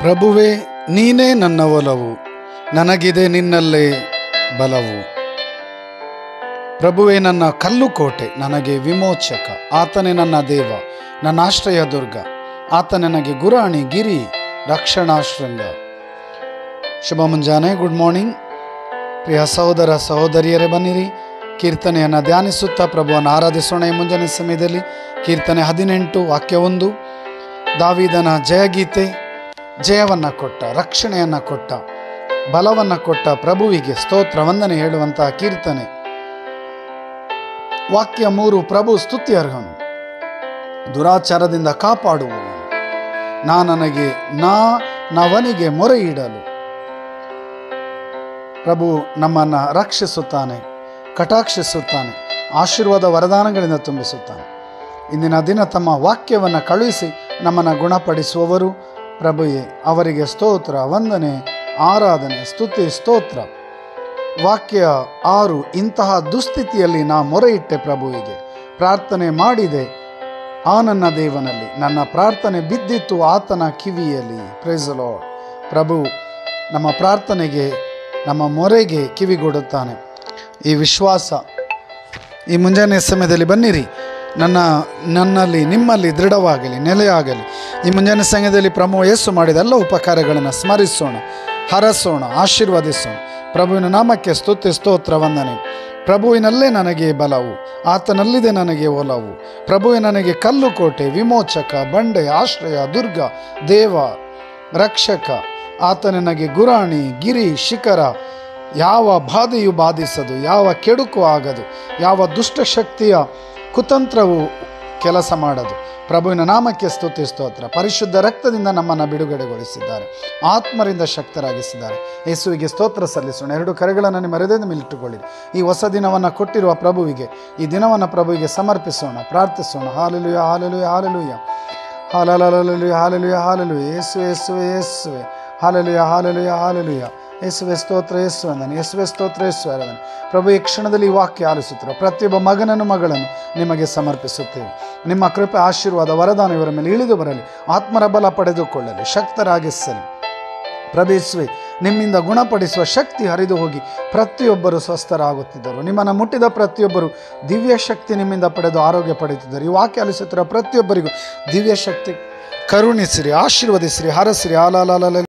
ಪ್ರಭುವೇ ನೀನೇ ನನ್ನ ಒಲವು ನನಗಿದೆ ನಿನ್ನಲ್ಲೇ ಬಲವು ಪ್ರಭುವೇ ನನ್ನ ಕಲ್ಲು ಕೋಟೆ ನನಗೆ ವಿಮೋಚಕ ಆತನೇ ನನ್ನ ದೇವ ನನ್ನ ಆಶ್ರಯ ದುರ್ಗ ಆತ ನನಗೆ ಗುರಾಣಿ ಗಿರಿ ರಕ್ಷಣಾಶೃಂಗ ಶುಭ ಮುಂಜಾನೆ ಗುಡ್ ಮಾರ್ನಿಂಗ್ ಪ್ರಿಯ ಸಹೋದರ ಸಹೋದರಿಯರೇ ಬನ್ನಿರಿ ಕೀರ್ತನೆಯನ್ನು ಧ್ಯಾನಿಸುತ್ತಾ ಪ್ರಭುವನ್ನು ಆರಾಧಿಸೋಣ ಈ ಮುಂಜಾನೆ ಸಮಯದಲ್ಲಿ ಕೀರ್ತನೆ ಹದಿನೆಂಟು ವಾಕ್ಯ ಒಂದು ದಾವಿದನ ಜಯಗೀತೆ ಜಯವನ್ನು ಕೊಟ್ಟ ರಕ್ಷಣೆಯನ್ನು ಕೊಟ್ಟ ಬಲವನ್ನು ಕೊಟ್ಟ ಪ್ರಭುವಿಗೆ ಸ್ತೋತ್ರ ವಂದನೆ ಹೇಳುವಂತಹ ಕೀರ್ತನೆ ವಾಕ್ಯ ಮೂರು ಪ್ರಭು ಸ್ತುತ್ಯರ್ಹನು ದುರಾಚಾರದಿಂದ ಕಾಪಾಡುವವನು ನಾ ನನಗೆ ನಾ ನವನಿಗೆ ಮೊರೆ ಇಡಲು ಪ್ರಭು ನಮ್ಮನ್ನು ರಕ್ಷಿಸುತ್ತಾನೆ ಕಟಾಕ್ಷಿಸುತ್ತಾನೆ ಆಶೀರ್ವಾದ ವರದಾನಗಳಿಂದ ತುಂಬಿಸುತ್ತಾನೆ ಇಂದಿನ ದಿನ ತಮ್ಮ ವಾಕ್ಯವನ್ನು ಕಳುಹಿಸಿ ನಮ್ಮನ್ನು ಗುಣಪಡಿಸುವವರು ಪ್ರಭುಯೇ ಅವರಿಗೆ ಸ್ತೋತ್ರ ವಂದನೆ ಆರಾಧನೆ ಸ್ತುತಿ ಸ್ತೋತ್ರ ವಾಕ್ಯ ಆರು ಇಂತಹ ದುಸ್ಥಿತಿಯಲ್ಲಿ ನಾ ಮೊರೆ ಇಟ್ಟೆ ಪ್ರಭುವಿಗೆ ಪ್ರಾರ್ಥನೆ ಮಾಡಿದೆ ಆ ನನ್ನ ದೇವನಲ್ಲಿ ನನ್ನ ಪ್ರಾರ್ಥನೆ ಬಿದ್ದಿತ್ತು ಆತನ ಕಿವಿಯಲ್ಲಿ ಪ್ರೇಸಲೋ ಪ್ರಭು ನಮ್ಮ ಪ್ರಾರ್ಥನೆಗೆ ನಮ್ಮ ಮೊರೆಗೆ ಕಿವಿಗೊಡುತ್ತಾನೆ ಈ ವಿಶ್ವಾಸ ಈ ಮುಂಜಾನೆ ಸಮಯದಲ್ಲಿ ಬನ್ನಿರಿ ನನ್ನ ನನ್ನಲ್ಲಿ ನಿಮ್ಮಲ್ಲಿ ದೃಢವಾಗಲಿ ನೆಲೆಯಾಗಲಿ ಈ ಮುಂಜಾನೆ ಸಮಯದಲ್ಲಿ ಪ್ರಭು ಯೇಸು ಮಾಡಿದ ಎಲ್ಲ ಉಪಕಾರಗಳನ್ನು ಸ್ಮರಿಸೋಣ ಹರಸೋಣ ಆಶೀರ್ವದಿಸೋಣ ಪ್ರಭುವಿನ ನಾಮಕ್ಕೆ ಸ್ತುತಿ ಸ್ತೋತ್ರ ವಂದನೆ ಪ್ರಭುವಿನಲ್ಲೇ ನನಗೆ ಬಲವು ಆತನಲ್ಲಿದೆ ನನಗೆ ಒಲವು ಪ್ರಭುವೆ ನನಗೆ ಕಲ್ಲು ಕೋಟೆ ವಿಮೋಚಕ ಬಂಡೆ ಆಶ್ರಯ ದುರ್ಗ ದೇವ ರಕ್ಷಕ ಆತ ನನಗೆ ಗುರಾಣಿ ಗಿರಿ ಶಿಖರ ಯಾವ ಬಾಧೆಯು ಬಾಧಿಸದು ಯಾವ ಕೆಡುಕು ಆಗದು ಯಾವ ದುಷ್ಟಶಕ್ತಿಯ ಕುತಂತ್ರವು ಕೆಲಸ ಮಾಡದು ಪ್ರಭುವಿನ ನಾಮಕ್ಕೆ ಸ್ತುತಿ ಸ್ತೋತ್ರ ಪರಿಶುದ್ಧ ರಕ್ತದಿಂದ ನಮ್ಮನ್ನು ಬಿಡುಗಡೆಗೊಳಿಸಿದ್ದಾರೆ ಆತ್ಮರಿಂದ ಶಕ್ತರಾಗಿಸಿದ್ದಾರೆ ಯೇಸುವಿಗೆ ಸ್ತೋತ್ರ ಸಲ್ಲಿಸೋಣ ಎರಡು ಕರೆಗಳನ್ನು ನಿಮ್ಮ ಹೃದಯದ ಮೇಲಿಟ್ಟುಕೊಳ್ಳಿರಿ ಈ ಹೊಸ ದಿನವನ್ನು ಕೊಟ್ಟಿರುವ ಪ್ರಭುವಿಗೆ ಈ ದಿನವನ್ನು ಪ್ರಭುವಿಗೆ ಸಮರ್ಪಿಸೋಣ ಪ್ರಾರ್ಥಿಸೋಣ hallelujah hallelujah hallelujah hallelujah hallelujah hallelujah ಯೇಸುವೆ ಯೇಸುವೆ ಯೇಸುವೆ ಹಾಲೆಲುಯ ಹಾಲೆಲುಯ ಹಾಲೆಲುಯ ಯೇಸುವೆ ಸ್ತೋತ್ರ ಯೇಸು ಅಂದನು ಯೇಸುವೆ ಸ್ತೋತ್ರ ಯೇಸು ಅಂದನು ಪ್ರಭು ಈ ಕ್ಷಣದಲ್ಲಿ ಈ ವಾಕ್ಯ ಆಲಿಸುತ್ತಿರುವ ಪ್ರತಿಯೊಬ್ಬ ಮಗನನ್ನು ಮಗಳನ್ನು ನಿಮಗೆ ಸಮರ್ಪಿಸುತ್ತೇವೆ ನಿಮ್ಮ ಕೃಪೆ ಆಶೀರ್ವಾದ ವರದಾನ ಇವರ ಮೇಲೆ ಇಳಿದು ಬರಲಿ ಆತ್ಮರ ಬಲ ಪಡೆದುಕೊಳ್ಳಲಿ ಶಕ್ತರಾಗಿಸಲಿ ಪ್ರವೇಶಿಸುವೆ ನಿಮ್ಮಿಂದ ಗುಣಪಡಿಸುವ ಶಕ್ತಿ ಹರಿದು ಹೋಗಿ ಪ್ರತಿಯೊಬ್ಬರು ಸ್ವಸ್ಥರಾಗುತ್ತಿದ್ದರು ನಿಮ್ಮನ್ನು ಮುಟ್ಟಿದ ಪ್ರತಿಯೊಬ್ಬರು ದಿವ್ಯ ಶಕ್ತಿ ನಿಮ್ಮಿಂದ ಪಡೆದು ಆರೋಗ್ಯ ಪಡೆಯುತ್ತಿದ್ದರು ಈ ವಾಕ್ಯ ಆಲಿಸುತ್ತಿರುವ ಪ್ರತಿಯೊಬ್ಬರಿಗೂ ದಿವ್ಯ ಶಕ್ತಿ ಕರುಣಿಸಿರಿ ಆಶೀರ್ವದಿಸಿರಿ ಹರಸಿರಿ ಆಲಾಲಾಲ